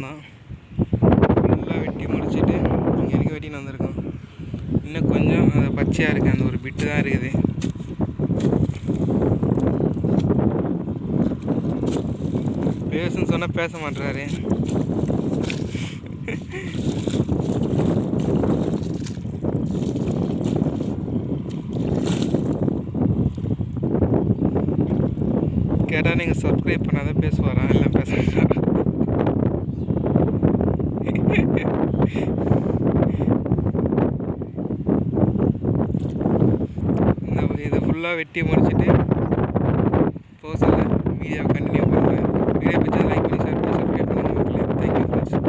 தான் ஃபுல்லாக வெட்டி முடிச்சிட்டு இங்கே வரைக்கும் வெட்டின்னு வந்திருக்கோம் இன்னும் கொஞ்சம் அது பச்சையாக இருக்குது அந்த ஒரு பிட்டு தான் இருக்குது பேசுன்னு சொன்னால் பேச மாட்டுறாரு கேட்டால் நீங்கள் சப்ஸ்கிரைப் பண்ணாதான் பேசுவாரா இல்லை பேச மாட்டாரா இந்த இதை ஃபுல்லாக வெட்டி முடிச்சிட்டு போக சொல்ல வீடியோ கண்டினியூ பண்ணுறேன் வீடியோ பிடிச்சா லைக் பண்ணி ஷேர் பண்ணி சப்ஸ்கிரைப் பண்ணுங்கள் மக்களே தேங்க்யூ ஃப்ரெண்ட்ஸ்